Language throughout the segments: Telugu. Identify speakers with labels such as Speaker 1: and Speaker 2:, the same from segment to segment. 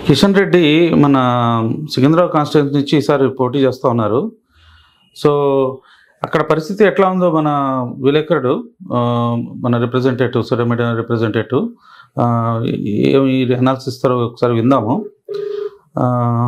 Speaker 1: కిషన్ రెడ్డి మన సికింద్రాబాద్ కాన్స్టిట్యూన్సీ నుంచి ఈసారి పోటీ చేస్తూ ఉన్నారు సో అక్కడ పరిస్థితి ఎట్లా ఉందో మన విలేకరుడు ఆ, మన రిప్రజెంటేటివ్ సోషల్ మీడియా రిప్రజెంటేటివ్ ఏమి అనాలిసిస్ ఇస్తారో ఒకసారి విందాము ఆ,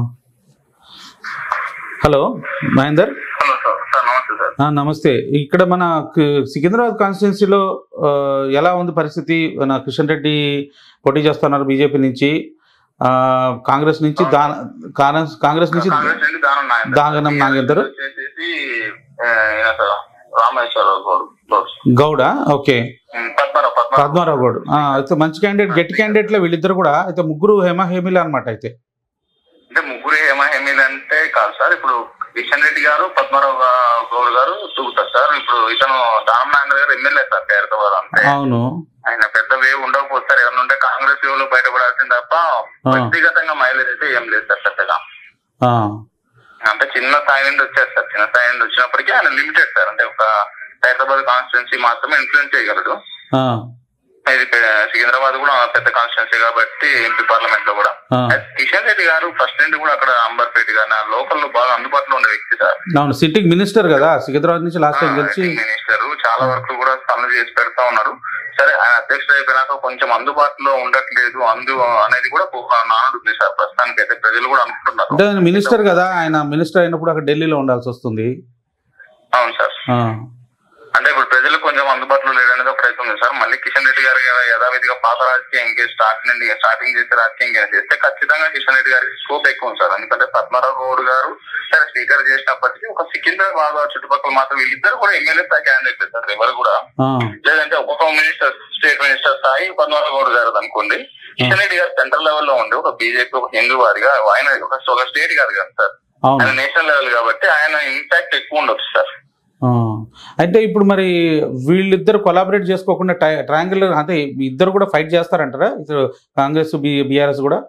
Speaker 1: hello Mahender
Speaker 2: hello sir sir నమస్తే సార్
Speaker 1: ఆ, నమస్తే ఇక్కడ మన క- సికింద్రాబాద్ కాన్స్టిట్యున్సీలో ఆ, ఎలా ఉంది పరిస్థితి మన కిషన్ రెడ్డి పోటీ చేస్తున్నారు బీజేపీ నుంచి ఆ, కాంగ్రెస్ నుంచి దా కాంగ్రెస్ కాంగ్రెస్ నుంచి
Speaker 2: కాంగ్రెస్ నుండి దానం నాగేందర్
Speaker 1: దానం నాగేందర్.
Speaker 2: వచ్చేసి ఆ, ఈయన సార్ రామేశ్వరరావు గౌడ్ గౌడ్.
Speaker 1: గౌడ ఓకే
Speaker 2: ఉమ్, పద్మారావు పద్మారావు
Speaker 1: పద్మారావు గౌడ్ ఆ, అయితే మంచి క్యాండిడేట్ గట్టి క్యాండిడేట్లో వీళ్ళిద్దరు కూడా అయితే ముగ్గురు హేమ హేమిల అనమాట అయితే
Speaker 2: అంటే ముగ్గురు హేమ హేమీలు అంటే కాదు సార్ ఇప్పుడు కిషన్ రెడ్డి గారు పద్మారావు గా- గౌడ్ గారు తూగుతారు సార్ ఇప్పుడు ఇతను దానం నాగేందర్ గారు ఎమ్మెల్యే సార్ ఖైరతాబాద్ అంతే
Speaker 1: అవును
Speaker 2: ఆయన పెద్ద వేవ్ ఉండకపోతే సార్ ఏమన్నా ఉంటే కాంగ్రెస్ వేవ్ లో బయటపడాల్సింది తప్ప
Speaker 1: ఆ.
Speaker 2: వ్యక్తిగతంగా మైలేజ్ అయితే ఏం లేదు సార్ పెద్దగా
Speaker 1: ఆ,
Speaker 2: అంటే చిన్న స్థాయి నుండి వచ్చారు సార్ చిన్న స్థాయి నుండి వచ్చినప్పటికీ ఆయన లిమిటెడ్ సార్ అంటే ఒక హైదరాబాద్ కాన్స్టిట్యున్సీ మాత్రమే ఇన్ఫ్లుయెన్స్ చేయగలడు
Speaker 1: ఆ,
Speaker 2: ఇది పె- సికింద్రాబాద్ కూడా పెద్ద కాన్స్టిట్యున్సీ కాబట్టి ఎంపీ పార్లమెంట్ లో కూడా
Speaker 1: ఆ.
Speaker 2: అయితే కిషన్ రెడ్డి గారు ఫస్ట్ నుండి కూడా అక్కడ అంబర్పేట గాని లోకల్ లో బాగా అందుబాటులో ఉండే వ్యక్తి సార్
Speaker 1: అవును సిట్టింగ్ మినిస్టర్ కదా సికింద్రాబాద్ నుంచి లాస్ట్ టైం గెలిచి
Speaker 2: మినిస్టర్ చాలా వరకు కూడా పనులు చేసి పెడతా ఉన్నారు సరే ఆయన అధ్యక్షుడు అయిపోయినాక కొంచెం అందుబాటులో ఉండట్లేదు అందు అనేది కూడా ఒక నానుడు ఉంది సార్ ప్రస్తుతానికి అయితే ప్రజలు కూడా అనుకుంటున్నారు
Speaker 1: అంటే ఆయన మినిస్టర్ కదా ఆయన మినిస్టర్ అయినప్పుడు అక్కడ ఢిల్లీలో ఉండాల్సి వస్తుంది
Speaker 2: అవును సార్
Speaker 1: ఆ,
Speaker 2: అంటే ఇప్పుడు ప్రజలు కొంచెం అందుబాటులో లేదనేది ఒక రైతు ఉంది సార్ మళ్ళీ కిషన్ రెడ్డి గారు యథా- యథావిధిగా పాత రాజకీయం ఇంకే స్టార్ట్ నుండి స్టార్టింగ్ చేసే రాజకీయం కింద చేస్తే ఖచ్చితంగా కిషన్ రెడ్డి గారికి స్కోప్ ఎక్కువ ఉంది సార్ ఎందుకంటే పద్మారావు గౌడ్ గారు సరే స్పీకర్ చేసినప్పటికీ ఒక సికింద్రాబాద్ చుట్టుపక్కల మాత్రం వీళ్ళిద్దరు కూడా ఎమ్మెల్యే స్థాయి క్యాండిడేట్ సార్ ఎవరు కూడా
Speaker 1: ఆ,
Speaker 2: లేదంటే ఒక్కొక్క మినిస్టర్ స్టేట్ మినిస్టర్ స్థాయి పద్మారావు గౌడ్ గారు అనుకోండి కిషన్ రెడ్డి గారు సెంట్రల్ లెవెల్లో ఉండి ఒక బీజేపీ ఒక హిందూ వారిగా ఆయన ఒక ఒక స్టేట్ కాదు కదా సార్
Speaker 1: అవును
Speaker 2: ఆయన నేషనల్ లెవెల్ కాబట్టి ఆయన ఇంపాక్ట్ ఎక్కువ ఉండొచ్చు సార్
Speaker 1: ఆ, అయితే ఇప్పుడు మరి వీళ్ళిద్దరు కొలాబరేట్ చేసుకోకుండా ట్రయాంగిల్ అంటే ఇద్దరు కూడా ఫైట్ చేస్తారంటారా ఇద్దరు కాంగ్రెస్ బీఆర్ఎస్ కూడా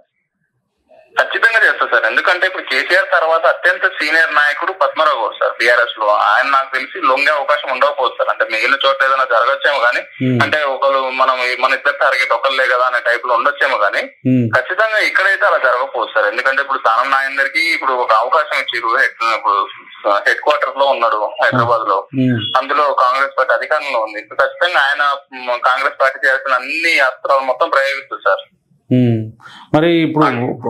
Speaker 2: ఖచ్చితంగా చేస్తా సార్ ఎందుకంటే ఇప్పుడు కేసీఆర్ తర్వాత అత్యంత సీనియర్ నాయకుడు పద్మరావు గౌడ్ సార్ బీఆర్ఎస్ లో ఆయన నాకు తెలిసి లొంగే అవకాశం ఉండకపోవచ్చు సార్ అంటే మిగిలిన చోట్ల ఏదైనా జరగచ్చేమో కానీ
Speaker 1: ఉమ్,
Speaker 2: అంటే ఒకరు మనం మన ఇద్దరు టార్గెట్ ఒకళ్ళే కదా అనే టైప్ లో ఉండొచ్చేమో కానీ
Speaker 1: ఉమ్,
Speaker 2: ఖచ్చితంగా ఇక్కడైతే అలా జరగకపోవచ్చు సార్ ఎందుకంటే ఇప్పుడు స్థానం నాయందరికి ఇప్పుడు ఒక అవకాశం ఇచ్చారు హెడ్ ఇప్పుడు హెడ్ క్వార్టర్స్ లో ఉన్నాడు హైదరాబాద్ లో
Speaker 1: ఉమ్,
Speaker 2: అందులో కాంగ్రెస్ పార్టీ అధికారంలో ఉంది ఇప్పుడు ఖచ్చితంగా ఆయన మ్, కాంగ్రెస్ పార్టీ చేయాల్సిన అన్ని అస్త్రాలు మొత్తం ప్రయోగిస్తుంది సార్
Speaker 1: ఉమ్. మరి ఇప్పుడు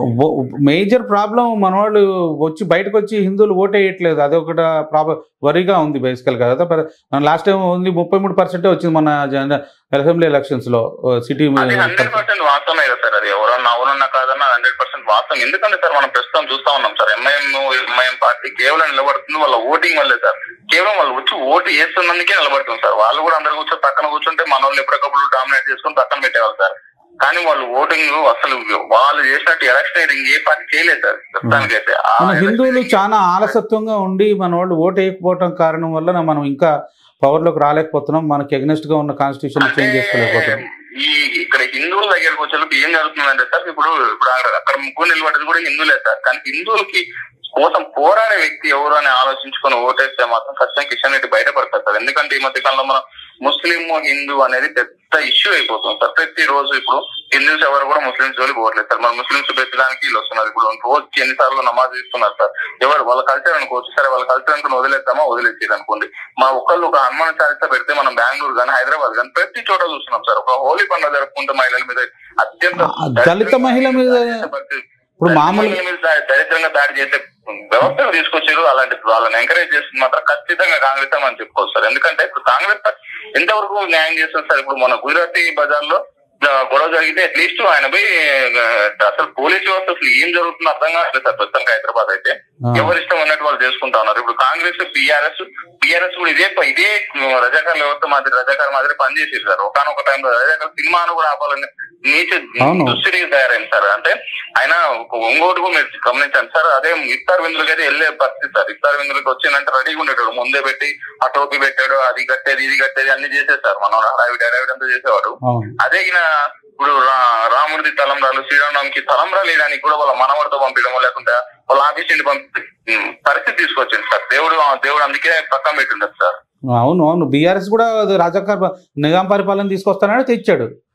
Speaker 1: మేజర్ ప్రాబ్లం మన వాళ్ళు వచ్చి బయటకు వచ్చి హిందువులు ఓటేయట్లేదు అదొకటి ప్రాబ్లం వరిగా ఉంది బేసికల్ గా కదా లాస్ట్ టైం ఉంది ముప్పై మూడు పర్సెంటే వచ్చింది మన జన- అసెంబ్లీ ఎలక్షన్స్ లో సిటీ
Speaker 2: అది హండ్రెడ్ పర్సెంట్ వాస్తవమే కదా సార్ అది ఎవరన్నా అవునన్నా కాదన్నా హండ్రెడ్ పర్సెంట్ వాస్తవం ఎందుకంటే సార్ మనం ప్రస్తుతం చూస్తా ఉన్నాం సార్ ఎంఐఎం ఎంఐఎం పార్టీ కేవలం నిలబడుతుంది వాళ్ళ ఓటింగ్ వల్లే సార్ కేవలం వాళ్ళు వచ్చి ఓటు వేస్తున్నందుకే నిలబడుతుంది సార్ వాళ్ళు కూడా అందరు కూర్చొని పక్కన కూర్చుంటే మన వాళ్ళు ఎప్పటికప్పుడు డామినేట్ చేసుకుని పక్కన పెట్టేవాళ్ళు సార్ కానీ వాళ్ళు ఓటింగ్ అసలు వాళ్ళు చేసినట్టు ఎలక్షన్ ఏ పార్టీ చేయలేదు సార్ ప్రస్తుతానికైతే ఆ
Speaker 1: మన హిందువులు
Speaker 2: election-
Speaker 1: చాలా ఆలసత్వంగా ఉండి మన వాళ్ళు ఓటు వేయకపోవటం కారణం వల్ల మనం ఇంకా పవర్ లోకి రాలేకపోతున్నాం మనకి ఎగ్నెస్ట్ గా ఉన్న కాన్స్టిట్యూషన్ చేంజ్
Speaker 2: అంటే
Speaker 1: చేసుకోలేకపోతున్నాం
Speaker 2: ఈ ఇక్కడ హిందువుల దగ్గరకు వచ్చేటప్పుడు ఏం జరుగుతుందంటే సార్ ఇప్పుడు ఇప్పుడు అక్కడ- అక్కడ ముగ్గురు నిలబడ్డది కూడా హిందువులే సార్ కానీ హిందువులకి కోసం పోరాడే వ్యక్తి ఎవరు అని ఆలోచించుకొని ఓటేస్తే మాత్రం ఖచ్చితంగా కిషన్ రెడ్డి బయటపడతారు సార్ ఎందుకంటే ఈ మధ్య కాలంలో మనం ముస్లిం హిందూ అనేది పెద్ద ఇష్యూ అయిపోతుంది సార్ ప్రతి రోజు ఇప్పుడు హిందూస్ ఎవరు కూడా ముస్లింస్ జోలికి పోవట్లేదు సార్ మన ముస్లింస్ ప్రతిదానికి వీళ్ళు వస్తున్నారు ఇప్పుడు రోజుకి ఎన్నిసార్లు నమాజ్ ఇస్తున్నారు సార్ ఎవరు వాళ్ళ కల్చర్ అనుకోవచ్చు సరే వాళ్ళ కల్చర్ అనుకుని వదిలేద్దామా వదిలేసేది అనుకోండి మా ఒక్కళ్ళు ఒక హనుమాన్ చారిత పెడితే మనం బెంగళూరు కానీ హైదరాబాద్ కానీ ప్రతి చోట చూస్తున్నాం సార్ ఒక హోలీ పండుగ జరుపుకుంటే మహిళల మీద అత్యంత
Speaker 1: ఆ, దళిత మహిళ మీద ఇప్పుడు మామూలు
Speaker 2: మహిళల మీద దా- దరిద్రంగా దాడి చేసే వ్యవస్థను తీసుకొచ్చారు అలాంటి వాళ్ళని ఎంకరేజ్ చేస్తుంది మాత్రం ఖచ్చితంగా కాంగ్రెస్ అని మనం చెప్పుకోవచ్చు సార్ ఎందుకంటే ఇప్పుడు కాంగ్రెస్ పార్టీ ఎంతవరకు న్యాయం చేస్తుంది సార్ ఇప్పుడు మన గుజరాతీ బజార్ లో ఆ, గొడవ జరిగితే అట్లీస్ట్ ఆయన పోయి ఆ, అసలు పోలీస్ వ్యవస్థ అసలు ఏం జరుగుతుందో అర్థం కావట్లేదు సార్ ప్రస్తుతం హైదరాబాద్ అయితే
Speaker 1: ఆ,
Speaker 2: ఎవరి ఇష్టం ఉన్నట్టు వాళ్ళు చేసుకుంటా ఉన్నారు ఇప్పుడు కాంగ్రెస్ పిఆర్ఎస్ పిఆర్ఎస్ కూడా ఇదే ప- ఇదే రజాకార్ వ్యవస్థ మాదిరి రజాకార్ మాదిరి పనిచేసేది సార్ ఒకనొక టైంలో రజాకార్ సినిమాను కూడా ఆపాలని నీచ
Speaker 1: అవును.
Speaker 2: దుస్థితికి తయారైంది సార్ అంటే ఆయన ఒక ఒంగోటు కూడా మీరు గమనించండి సార్ అదే ఇఫ్తార్ విందులకి అయితే వెళ్ళే పరిస్థితి సార్ ఇఫ్తార్ విందులకి వచ్చిందంటే రెడీగా ఉండేటాడు ముందే పెట్టి ఆ టోపీ పెట్టాడు అది కట్టేది ఇది కట్టేది అన్ని చేసేసారు మనం హడావిడి హడావిడి అంతా చేసేవాడు
Speaker 1: అవును
Speaker 2: అదే ఈయన ఇప్పుడు రా- రాముడిది తలంబ్రాలు శ్రీరామనవమికి తలంబ్రాలు వేయడానికి కూడా వాళ్ళ మనవడితో పంపించడం లేకుంటే వాళ్ళ ఆఫీస్ నుండి పంపి ఉమ్, పరిస్థితి తీసుకొచ్చింది సార్ దేవుడు దేవుడు అందుకే పక్కన పెట్టిండదు సార్
Speaker 1: అవును అవును బీఆర్ఎస్ కూడా అది రాజాకార్ నిజాం పరిపాలన తీసుకొస్తానని తెచ్చాడు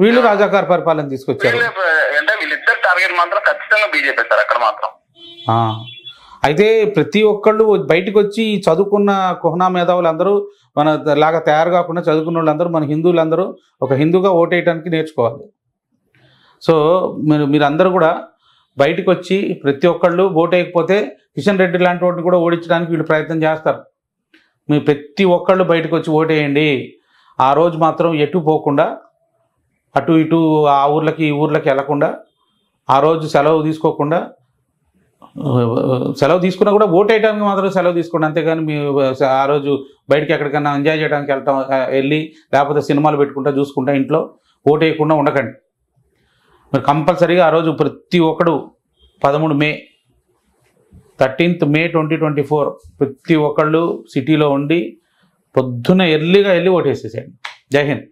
Speaker 1: వీళ్ళు రాజాకార్ పరిపాలన తీసుకొచ్చారు
Speaker 2: వీళ్ళే అంటే వీళ్ళిద్దరు టార్గెట్ మాత్రం ఖచ్చితంగా బీజేపీ సార్ అక్కడ మాత్రం
Speaker 1: ఆ. అయితే ప్రతి ఒక్కళ్ళు బయటకు వచ్చి ఈ చదువుకున్న కుహనా మేధావులు అందరూ మన లాగా తయారు కాకుండా చదువుకున్న వాళ్ళందరూ మన హిందువులందరూ ఒక హిందూగా ఓటేయడానికి నేర్చుకోవాలి సో మీరు మీరందరూ కూడా బయటకు వచ్చి ప్రతి ఒక్కళ్ళు ఓటేయకపోతే కిషన్ రెడ్డి లాంటి వాటిని కూడా ఓడించడానికి వీళ్ళు ప్రయత్నం చేస్తారు మీరు ప్రతి ఒక్కళ్ళు బయటకు వచ్చి ఓటేయండి ఆ రోజు మాత్రం ఎటు పోకుండా అటు ఇటు ఆ ఊర్లకి ఈ ఊర్లకి వెళ్లకుండా ఆ రోజు సెలవు తీసుకోకుండా సెలవు తీసుకున్నా కూడా ఓట్ వేయడానికి మాత్రం సెలవు తీసుకోండి అంతేగాని మీ ఆ రోజు బయటికి ఎక్కడికైనా ఎంజాయ్ చేయడానికి వెళ్తాం ఆ, వెళ్ళి లేకపోతే సినిమాలు పెట్టుకుంటా చూసుకుంటా ఇంట్లో ఓట్ వేయకుండా ఉండకండి మరి కంపల్సరీగా ఆ రోజు ప్రతి ఒక్కడు పదమూడు May thirteenth May twenty twenty four ప్రతి ఒక్కళ్ళు సిటీలో ఉండి పొద్దున్న ఎర్లీగా వెళ్ళి ఓటేసేసేయండి జై హింద్